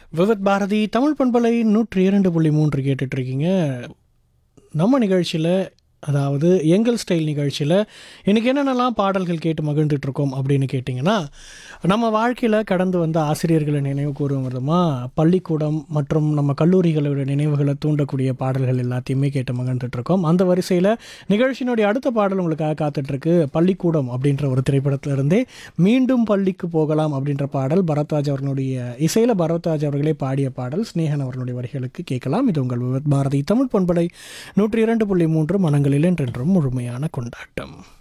விவத் பாரதி தமிழ் பண்பலை நூற்றி இரண்டு புள்ளி மூன்று கேட்டுட்டு இருக்கீங்க நம்ம நிகழ்ச்சியில் அதாவது எங்கள் ஸ்டைல் நிகழ்ச்சியில் இன்றைக்கி என்னென்னலாம் பாடல்கள் கேட்டு மகிழ்ந்துட்டு இருக்கோம் அப்படின்னு கேட்டிங்கன்னா நம்ம வாழ்க்கையில் கடந்து வந்த ஆசிரியர்களை நினைவு கூறும் விதமாக பள்ளிக்கூடம் மற்றும் நம்ம கல்லூரிகளோட நினைவுகளை தூண்டக்கூடிய பாடல்கள் எல்லாத்தையுமே கேட்டு மகிழ்ந்துட்டு இருக்கோம் அந்த வரிசையில் நிகழ்ச்சியினுடைய அடுத்த பாடல் உங்களுக்காக காத்துட்ருக்கு பள்ளிக்கூடம் அப்படின்ற ஒரு திரைப்படத்திலிருந்தே மீண்டும் பள்ளிக்கு போகலாம் அப்படின்ற பாடல் பரத்வாஜ் அவர்களுடைய இசையில் பரத்வாஜ் அவர்களே பாடிய பாடல் ஸ்னேகன் அவர்களுடைய வரிகளுக்கு கேட்கலாம் இது உங்கள் விவத் பாரதி தமிழ் பண்பலை நூற்றி இரண்டு புள்ளி மூன்று மனங்களில் என்றென்றும் முழுமையான கொண்டாட்டம்